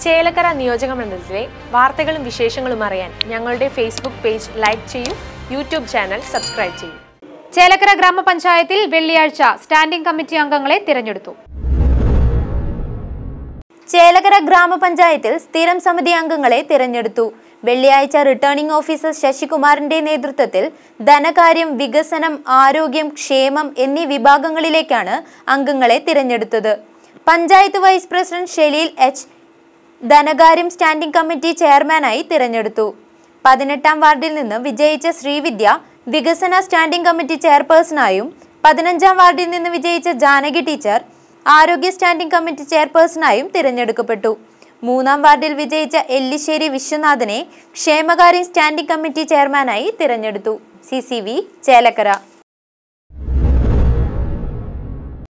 ചേലക്കര നിയോജക മണ്ഡലത്തിലെ വാർത്തകളും വിശേഷങ്ങളും അറിയാൻ ഞങ്ങളുടെ ഫേസ്ബുക്ക് പേജ് ലൈക്ക് ചെയ്യൂ യൂട്യൂബ് ചാനൽ സബ്സ്ക്രൈബ് ചെയ്യൂ ചേലക്കര ഗ്രാമപഞ്ചായത്തിൽ വെള്ളിയാഴ്ച സ്റ്റാൻഡിംഗ് കമ്മിറ്റി അംഗങ്ങളെ തിരഞ്ഞെടുത്തു ചേലക്കര ഗ്രാമപഞ്ചായത്തിൽ സ്ഥിരം സമിതി അംഗങ്ങളെ തിരഞ്ഞെടുത്തു വെള്ളിയാഴ്ച റിട്ടേണിംഗ് ഓഫീസർ ശശികുമാറിന്റെ നേതൃത്വത്തിൽ ധനകാര്യം വികസനം ആരോഗ്യം ക്ഷേമം എന്നീ വിഭാഗങ്ങളിലേക്കാണ് അംഗങ്ങളെ തിരഞ്ഞെടുത്തത് panchayat vice president Shelil H ധനകാര്യം സ്റ്റാൻഡിംഗ് കമ്മിറ്റി ചെയർമാനായി തിരഞ്ഞെടുത്തു പതിനെട്ടാം വാർഡിൽ നിന്ന് വിജയിച്ച ശ്രീവിദ്യ വികസന സ്റ്റാൻഡിംഗ് കമ്മിറ്റി ചെയർപേഴ്സണായും പതിനഞ്ചാം വാർഡിൽ നിന്ന് വിജയിച്ച ജാനകി ടീച്ചർ ആരോഗ്യ സ്റ്റാൻഡിംഗ് കമ്മിറ്റി ചെയർപേഴ്സണായും തിരഞ്ഞെടുക്കപ്പെട്ടു മൂന്നാം വാർഡിൽ വിജയിച്ച എല്ലിശ്ശേരി വിശ്വനാഥനെ ക്ഷേമകാര്യം സ്റ്റാൻഡിംഗ് കമ്മിറ്റി ചെയർമാനായി തിരഞ്ഞെടുത്തു സി സി വി ചേലക്കര